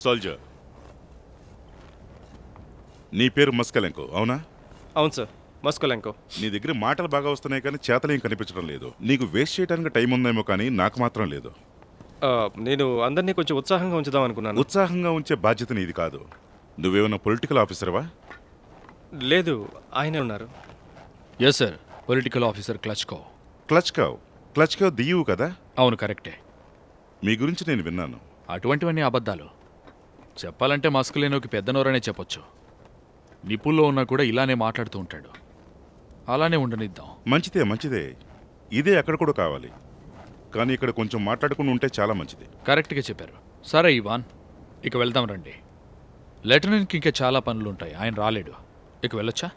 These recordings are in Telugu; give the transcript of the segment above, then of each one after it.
సోల్జర్ నీ పేరు మస్కలెంకో అవునా అవును సార్ మస్కోలెంకో నీ దగ్గర మాటలు బాగా వస్తున్నాయి కానీ చేతలేం కనిపించడం లేదు నీకు వేస్ట్ చేయడానికి టైం ఉందేమో కానీ నాకు మాత్రం లేదు ఆ, నేను అందరినీ కొంచెం ఉత్సాహంగా ఉంచుదాం అనుకున్నాను ఉత్సాహంగా ఉంచే బాధ్యత నీది కాదు నువ్వేమన్నా పొలిటికల్ ఆఫీసర్వా లేదు ఆయనే ఉన్నారు ఎస్ సార్ పొలిటికల్ ఆఫీసర్ క్లచ్కో క్లచ్ కావ్ క్లచ్ కావ్ దియ్యవు కదా అవును కరెక్టే మీ గురించి నేను విన్నాను అటువంటివన్నీ అబద్ధాలు చెప్పాలంటే మస్కులేనోకి పెద్ద నోరనే చెప్పొచ్చు నిపుల్లో ఉన్నా కూడా ఇలానే మాట్లాడుతూ ఉంటాడు అలానే ఉండనిద్దాం మంచిదే మంచిదే ఇదే అక్కడ కూడా కావాలి కానీ ఇక్కడ కొంచెం మాట్లాడుకుని ఉంటే చాలా మంచిది కరెక్ట్గా చెప్పారు సరే ఇవాన్ ఇక వెళ్దాం రండి లెఫ్టినెంట్కి ఇంకా చాలా పనులు ఉంటాయి ఆయన రాలేడు ఇక వెళ్ళొచ్చా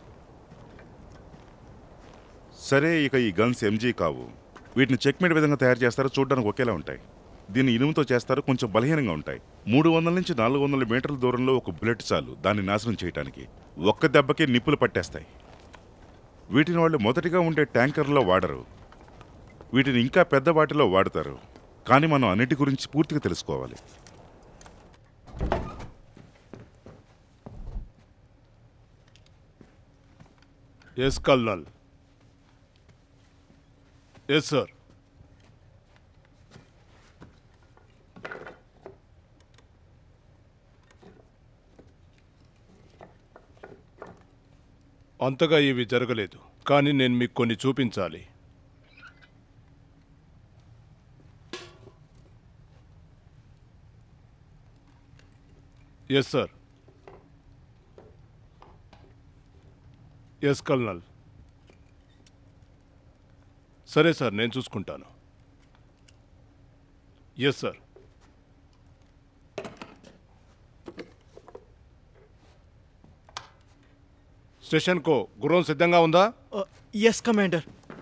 సరే ఇక ఈ గన్స్ ఎంజీ కావు వీటిని చెక్మేట్ విధంగా తయారు చేస్తారో చూడడానికి ఒకేలా ఉంటాయి దీన్ని ఇనుముతో చేస్తారు కొంచెం బలహీనంగా ఉంటాయి మూడు వందల నుంచి నాలుగు వందల మీటర్ల దూరంలో ఒక బుల్లెట్ చాలు దాన్ని నాశనం చేయడానికి ఒక్క దెబ్బకి నిప్పులు పట్టేస్తాయి వీటిని వాళ్ళు మొదటిగా ఉండే ట్యాంకర్లో వాడరు వీటిని ఇంకా పెద్ద వాటిలో వాడతారు కానీ మనం అన్నిటి గురించి పూర్తిగా తెలుసుకోవాలి ఎస్ కల్నల్ ఎస్ సార్ అంతగా ఇవి జరగలేదు కానీ నేను మీకు కొన్ని చూపించాలి ఎస్ సార్ ఎస్ కల్నల్ సరే సార్ నేను చూసుకుంటాను ఎస్ సార్ స్టేషన్కో గుర్రం సిద్ధంగా ఉందా ఎస్ కమాండర్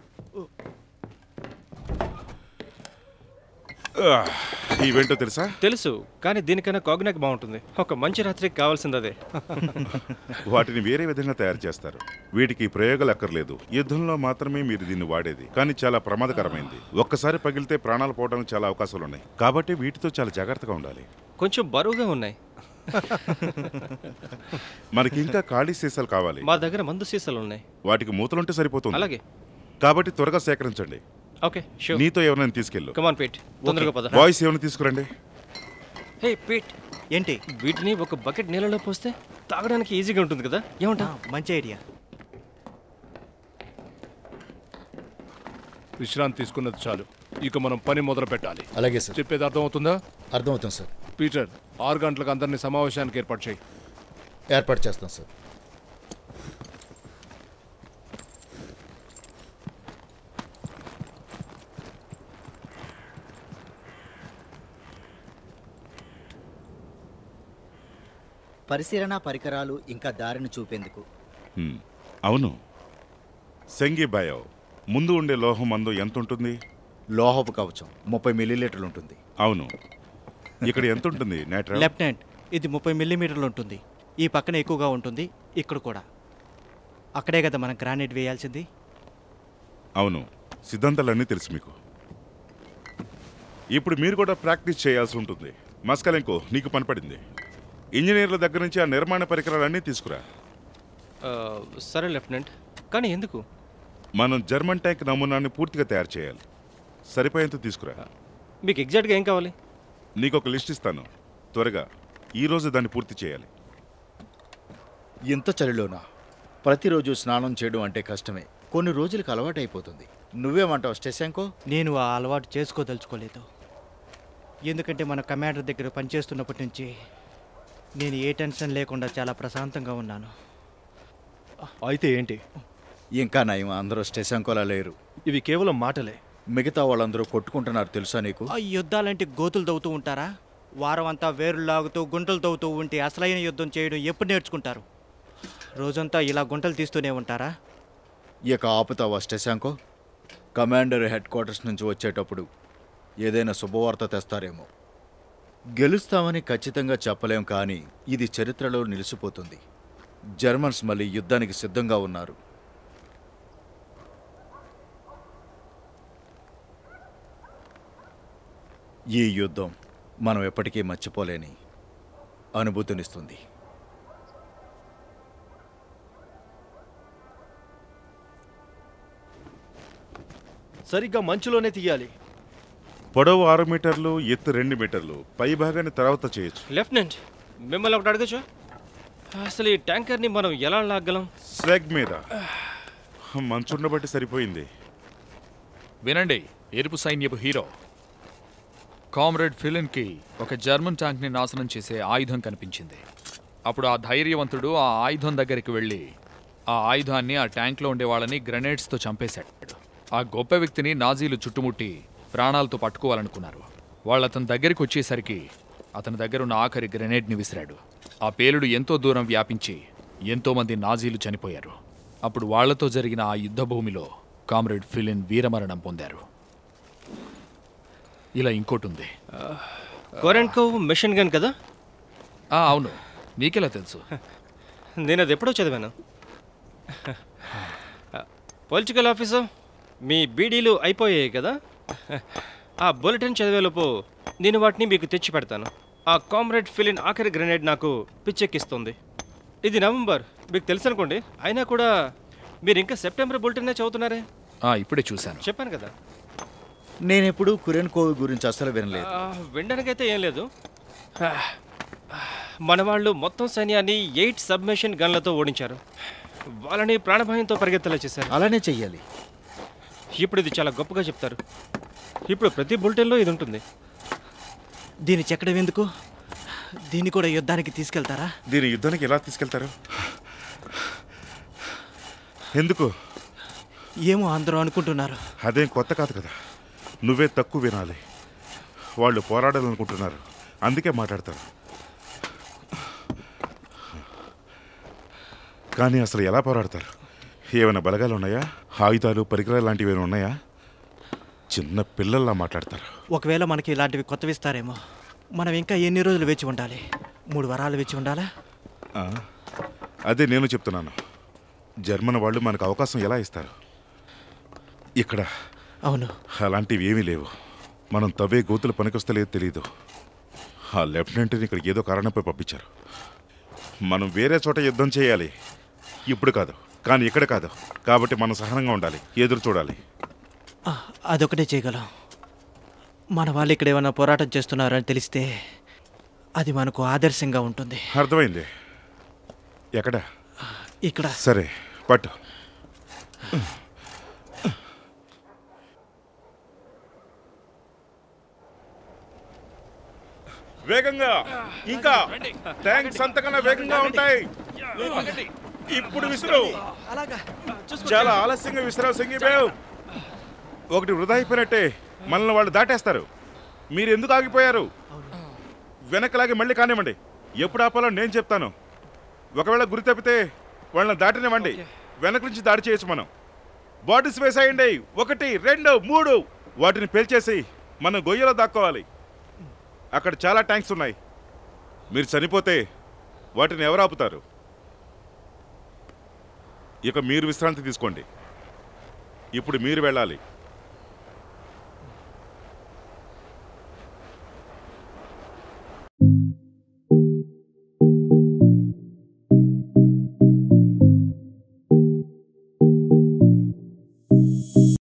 ఈవెంటో తెలుసా తెలుసు కానీ దీనికైనా కాగ్నాక్ బాగుంటుంది ఒక మంచి రాత్రికి కావాల్సింది అదే వాటిని వేరే విధంగా తయారు చేస్తారు వీటికి ప్రయోగాలు అక్కర్లేదు యుద్ధంలో మాత్రమే మీరు దీన్ని వాడేది కానీ చాలా ప్రమాదకరమైంది ఒక్కసారి పగిలితే ప్రాణాలు పోవడానికి చాలా అవకాశాలు ఉన్నాయి కాబట్టి వీటితో చాలా జాగ్రత్తగా ఉండాలి కొంచెం బరువుగా ఉన్నాయి మనకి ఇంకా ఖాళీ సీసాలు కావాలి మా దగ్గర మందు సీసాలు ఉన్నాయి వాటికి మూతలుంటే సరిపోతుంది అలాగే కాబట్టి త్వరగా సేకరించండి ఓకే షూర్ నీతో ఎవరైనా తీసుకెళ్ళు కమాన్ పీట్ తొందరగా పద బాయ్స్ ఏమైనా తీసుకురండి హే పీట్ ఏంటి వీటిని ఒక బకెట్ నీళ్ళలో పోస్తే తాగడానికి ఈజీగా ఉంటుంది కదా ఏమంటా మంచి ఐడియా విశ్రాంతి తీసుకున్నది చాలు ఇక మనం పని మొదలు పెట్టాలి అలాగే సార్ చెప్పేది అర్థమవుతుందా అర్థమవుతుంది సార్ పీటర్ ఆరు గంటలకు అందరినీ సమావేశానికి ఏర్పాటు చేయి ఏర్పాటు చేస్తాం సార్ పరిశీలన పరికరాలు ఇంకా దారిని చూపేందుకు హ్మ్. అవును సెంగి బయో ముందు ఉండే లోహం మందు ఎంత ఉంటుంది లోహపు కవచం ముప్పై మిల్లీలీటర్లు ఉంటుంది అవును ఇక్కడ ఎంత ఉంటుంది నేట్రా లెఫ్టినెంట్ ఇది ముప్పై మిల్లీమీటర్లు ఉంటుంది ఈ పక్కన ఎక్కువగా ఉంటుంది ఇక్కడ కూడా అక్కడే కదా మనం గ్రానైట్ వేయాల్సింది అవును సిద్ధాంతాలన్నీ తెలుసు మీకు ఇప్పుడు మీరు కూడా ప్రాక్టీస్ చేయాల్సి ఉంటుంది మస్కలెంకో నీకు పనిపడింది ఇంజనీర్ల దగ్గర నుంచి ఆ నిర్మాణ పరికరాలన్నీ తీసుకురా ఆ, సరే లెఫ్టినెంట్ కానీ ఎందుకు మనం జర్మన్ ట్యాంక్ నమూనాన్ని పూర్తిగా తయారు చేయాలి సరిపోయేంత తీసుకురా మీకు ఎగ్జాక్ట్గా ఏం కావాలి నీకు ఒక లిస్ట్ ఇస్తాను త్వరగా ఈ రోజు దాన్ని పూర్తి చేయాలి ఇంత చలిలోనా ప్రతిరోజు స్నానం చేయడం అంటే కష్టమే కొన్ని రోజులకు అలవాటైపోతుంది నువ్వేమంటావు స్టెశాంకో నేను ఆ అలవాటు చేసుకోదలుచుకోలేదు ఎందుకంటే మన కమాండర్ దగ్గర పనిచేస్తున్నప్పటి నుంచి నేను ఏ టెన్షన్ లేకుండా చాలా ప్రశాంతంగా ఉన్నాను అయితే ఏంటి ఇంకా నయం అందరూ స్టెశాంకోలా లేరు ఇవి కేవలం మాటలే మిగతా వాళ్ళందరూ కొట్టుకుంటున్నారు తెలుసా నీకు ఆ యుద్ధాలంటే గోతులు తవ్వుతూ ఉంటారా వారం అంతా వేరు లాగుతూ గుంటలు తవ్వుతూ ఉంటే అసలైన యుద్ధం చేయడం ఎప్పుడు నేర్చుకుంటారు రోజంతా ఇలా గుంటలు తీస్తూనే ఉంటారా ఇక ఆపుతావా స్టెశాంకో కమాండర్ హెడ్ క్వార్టర్స్ నుంచి వచ్చేటప్పుడు ఏదైనా శుభవార్త తెస్తారేమో గెలుస్తామని ఖచ్చితంగా చెప్పలేం కానీ ఇది చరిత్రలో నిలిచిపోతుంది జర్మన్స్ మళ్ళీ యుద్ధానికి సిద్ధంగా ఉన్నారు ఈ యుద్ధం మనం ఎప్పటికీ మర్చిపోలేని అనుభూతినిస్తుంది సరిగ్గా మంచులోనే తీయాలి పొడవు ఆరు మీటర్లు ఎత్తు రెండు మీటర్లు పై భాగాన్ని తర్వాత చేయొచ్చు లెఫ్టినెంట్ మిమ్మల్ని ఒకటి అడగచ్చు అసలు ఈ ట్యాంకర్ని మనం ఎలా లాగలం స్లెగ్ మీద మంచుండ బట్టి సరిపోయింది వినండి ఎరుపు సైన్యపు హీరో కామ్రేడ్ ఫిలిన్కి ఒక జర్మన్ ట్యాంక్ని నాశనం చేసే ఆయుధం కనిపించింది అప్పుడు ఆ ధైర్యవంతుడు ఆ ఆయుధం దగ్గరికి వెళ్ళి ఆ ఆయుధాన్ని ఆ ట్యాంక్లో ఉండే వాళ్ళని గ్రెనేడ్స్తో చంపేశాడు ఆ గొప్ప వ్యక్తిని నాజీలు చుట్టుముట్టి ప్రాణాలతో పట్టుకోవాలనుకున్నారు వాళ్ళు అతని దగ్గరికి వచ్చేసరికి అతని దగ్గర ఉన్న ఆఖరి గ్రెనేడ్ని విసిరాడు ఆ పేలుడు ఎంతో దూరం వ్యాపించి ఎంతోమంది నాజీలు చనిపోయారు అప్పుడు వాళ్లతో జరిగిన ఆ యుద్ధ భూమిలో కామ్రేడ్ ఫిలిన్ వీరమరణం పొందారు ఇలా ఇంకోటి ఉంది కోరెంట్కో మిషన్ గన్ కదా ఆ, అవును నీకెలా తెలుసు నేను అది ఎప్పుడో చదివాను పొలిటికల్ ఆఫీసర్ మీ బీడీలు అయిపోయాయి కదా ఆ బులెటిన్ చదివేలోపు నేను వాటిని మీకు తెచ్చి పెడతాను ఆ కామ్రేడ్ ఫిలిన్ ఆఖరి గ్రెనేడ్ నాకు పిచ్చెక్కిస్తుంది ఇది నవంబర్ మీకు తెలుసు అనుకోండి అయినా కూడా మీరు ఇంకా సెప్టెంబర్ బులెటిన్నే చదువుతున్నారే ఆ, ఇప్పుడే చూశాను చెప్పాను కదా నేనెప్పుడు కురెన్కోవ్ గురించి అస్సలు వినలేదు ఆ, వినడానికైతే ఏం లేదు ఆ, మన వాళ్ళు మొత్తం సైన్యాన్ని ఎయిట్ సబ్మిషన్ గన్లతో ఓడించారు వాళ్ళని ప్రాణభయంతో పరిగెత్తలే చేశారు అలానే చెయ్యాలి ఇప్పుడు ఇది చాలా గొప్పగా చెప్తారు ఇప్పుడు ప్రతి బులెటిన్లో ఇది ఉంటుంది దీన్ని చెక్కడం ఎందుకు దీన్ని కూడా యుద్ధానికి తీసుకెళ్తారా దీని యుద్ధానికి ఎలా తీసుకెళ్తారు ఎందుకు ఏమో అందరూ అనుకుంటున్నారు అదేం కొత్త కాదు కదా నువ్వే తక్కువ వినాలి వాళ్ళు పోరాడాలనుకుంటున్నారు అందుకే మాట్లాడతారు కానీ అసలు ఎలా పోరాడతారు ఏమైనా బలగాలు ఉన్నాయా ఆయుధాలు పరికరాలు లాంటివి ఏమైనా ఉన్నాయా చిన్న పిల్లల్లా మాట్లాడతారు ఒకవేళ మనకి ఇలాంటివి కొత్తవి ఇస్తారేమో మనం ఇంకా ఎన్ని రోజులు వేచి ఉండాలి మూడు వరాలు వేచి ఉండాలా ఆ, అదే నేను చెప్తున్నాను జర్మన్ వాళ్ళు మనకు అవకాశం ఎలా ఇస్తారు ఇక్కడ అవును అలాంటివి ఏమీ లేవు మనం తవ్వే గోతులు పనికొస్తలేదు తెలీదు ఆ లెఫ్టినెంట్ని ఇక్కడ ఏదో కారణంపై పంపించారు మనం వేరే చోట యుద్ధం చేయాలి ఇప్పుడు కాదు కానీ ఇక్కడ కాదు కాబట్టి మనం సహనంగా ఉండాలి ఎదురు చూడాలి ఆ, అదొకటే చేయగలం మన వాళ్ళు ఇక్కడ ఏమైనా పోరాటం చేస్తున్నారని తెలిస్తే అది మనకు ఆదర్శంగా ఉంటుంది అర్థమైంది ఎక్కడ ఇక్కడ సరే పట్టు వేగంగా ఇంకా ట్యాంక్స్ అంతకన్నా వేగంగా ఉంటాయి ఇప్పుడు విసురు చాలా ఆలస్యంగా విసిరావు సంగీబేవ్ ఒకటి వృధా అయిపోయినట్టే మనల్ని వాళ్ళు దాటేస్తారు మీరు ఎందుకు ఆగిపోయారు వెనకలాగి మళ్ళీ కానివ్వండి ఎప్పుడు ఆపాలో నేను చెప్తాను ఒకవేళ గురి తప్పితే వాళ్ళని దాటనివ్వండి వెనక నుంచి దాడి చేయొచ్చు మనం బాటిల్స్ వేసేయండి ఒకటి రెండు మూడు వాటిని పేల్చేసి మనం గొయ్యలో దాక్కోవాలి అక్కడ చాలా ట్యాంక్స్ ఉన్నాయి మీరు చనిపోతే వాటిని ఎవరు ఆపుతారు ఇక మీరు విశ్రాంతి తీసుకోండి ఇప్పుడు మీరు వెళ్ళాలి